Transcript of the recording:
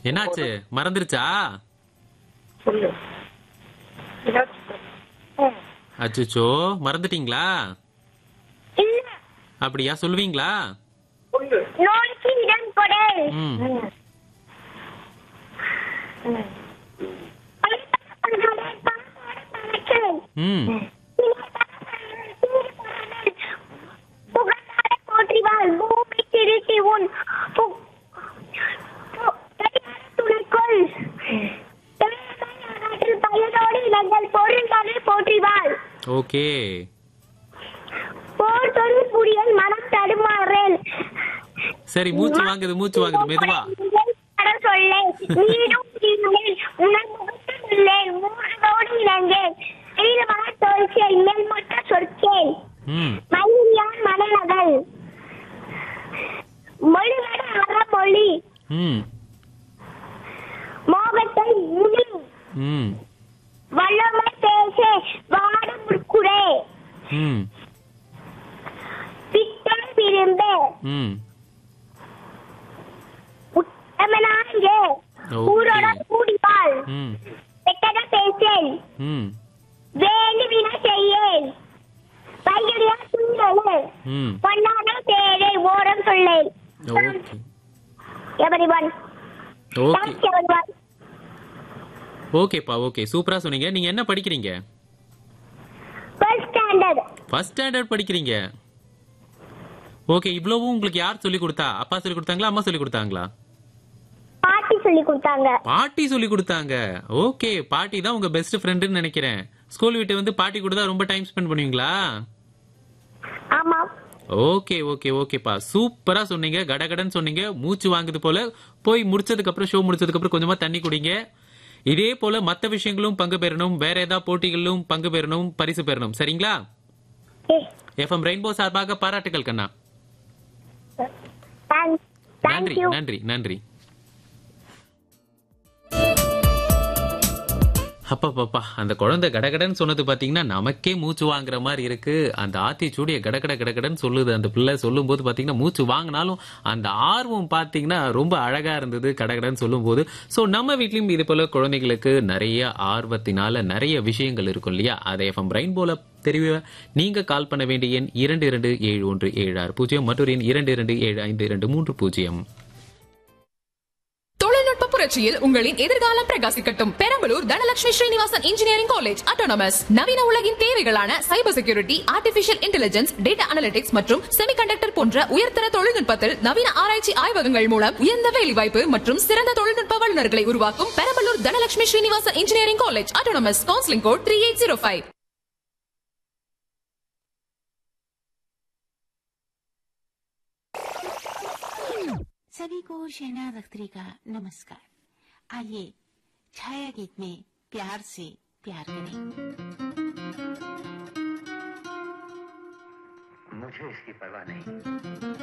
என்னாச்சு மறந்துருச்சா சொல்லு ஏதாச்சும் சொல்லு. ம். அச்சுச்சோ மறந்துட்டீங்களா இல்ல அப்படியா சொல்லுவீங்களா சொல்லு நோய்க்கு இடம் கொடு ம் ம். ம். ம் புகழார போற்றிவாள் பூமி திருத்தி உன் பு- பு- துணைக்கொள் தமிழகத்தில் பயனோடு இளங்கள் பொருள்களை போற்றிவாள் ஓகே போர் தொழில் புரியல் மனம் தடுமாறல் சரி மூச்சு வாங்குது மூச்சு வாங்குது மெதுவா சொல்லே நீடும் தீமையில் உணர் முகத்தில்லேன் மூன்றோடு இளங்கேன் எழிலமான தோல்ச்சேன் மேல் மொட்ட சொற்கேன் ம் மயிலியான் மணநகல் மொழிவட அறமொழி ம் மோகத்தை முனி ம் வல்லமை பேச வாடு முற்குரே ம் பித்தம் விரும்பு ம் உத்தமனாங்கே Okay. ஊரோட கூடிவாள் ம் பெட்டக பேசேன் ம் வேண்டு வின செய்யேன் பையடியா துள்ளலே ம் பொன்னான தேரை ஓரம் சொல்லேன் okay everyone okay thanks everyone ஓகேப்பா ஓகே சூப்பரா சொன்னீங்க நீங்க என்ன படிக்கிறீங்க ஃபர்ஸ்ட் ஸ்டாண்டர்ட் ஃபர்ஸ்ட் ஸ்டாண்டர்ட் படிக்கிறீங்க ஓகே இவ்வளவும் உங்களுக்கு யார் சொல்லி கொடுத்தா அப்பா சொல்லி கொடுத்தாங்களா அம்மா சொல்லி கொடுத்தாங்களா பாட்டி சொல்லி கொடுத்தாங்க பாட்டி சொல்லி கொடுத்தாங்க ஓகே பாட்டி தான் உங்க பெஸ்ட் ஃப்ரெண்டுன்னு நினைக்கிறேன் ஸ்கூல் விட்டு வந்து பாட்டி கூட தான் ரொம்ப டைம் ஸ்பெண்ட் பண்ணுவீங்களா ஆமா ஓகே ஓகே ஓகேப்பா சூப்பரா சொன்னீங்க கடகடன்னு சொன்னீங்க மூச்சு வாங்குது போல போய் முடிச்சதுக்கு அப்புறம் ஷோ முடிச்சதுக்கு அப்புறம் கொஞ்சமா தண்ணி குடிங்க இதே போல மத்த விஷயங்களும் பங்கு பெறணும் வேற ஏதாவது போட்டிகளிலும் பங்கு பெறணும் பரிசு பெறணும் சரிங்களா எஃப்எம் ரெயின்போ சார்பாக பாராட்டுகள் கண்ணா தேங்க்ஸ் நன்றி தேங்க்யூ நன்றி நன்றி அப்பப்பப்பா அந்த குழந்தை கடகடன்னு சொன்னது பாத்தீங்கன்னா நமக்கே மூச்சு வாங்குற மாதிரி இருக்கு அந்த ஆத்திச்சூடிய கடகட கடகடன்னு சொல்லுது அந்த பிள்ளை சொல்லும்போது பாத்தீங்கன்னா மூச்சு வாங்கினாலும் அந்த ஆர்வம் பாத்தீங்கன்னா ரொம்ப அழகா இருந்தது கடகடன்னு சொல்லும்போது சோ நம்ம வீட்லயும் இது போல குழந்தைகளுக்கு நிறைய ஆர்வத்தினால நிறைய விஷயங்கள் இருக்கும் இல்லையா அதை எஃப்எம் ரெயின்போல தெரிவிக்க நீங்க கால் பண்ண வேண்டிய எண் இரண்டு இரண்டு ஏழு ஒன்று ஏழு ஆறு பூஜ்ஜியம் மற்றொரு எண் இரண்டு இரண்டு ஏழு ஐந்து இரண்டு மூன்று பூஜ்ஜியம் தொழில்நுட்ப புரட்சியில் உங்களின் எதிர்காலம் பிரகாசிக்கட்டும் Perambalur Dhanalakshmi Srinivasan engineering college autonomous நவீன உலகின் தேவைகளான cyber security artificial intelligence data analytics மற்றும் செமிகண்டக்டர் போன்ற உயர்தர தொழில்நுட்பத்தில் நவீன ஆராய்ச்சி ஆய்வகங்கள் மூலம் உயர்ந்த வேலைவாய்ப்பு மற்றும் சிறந்த தொழில்நுட்ப வல்லுநர்களை உருவாக்கும் Perambalur Dhanalakshmi Srinivasan engineering college autonomous counselling code three eight zero five सभी को शहना अख्तरी का नमस्कार आइए छाया गीत में प्यार से प्यार करें मुझे इसकी परवाह नहीं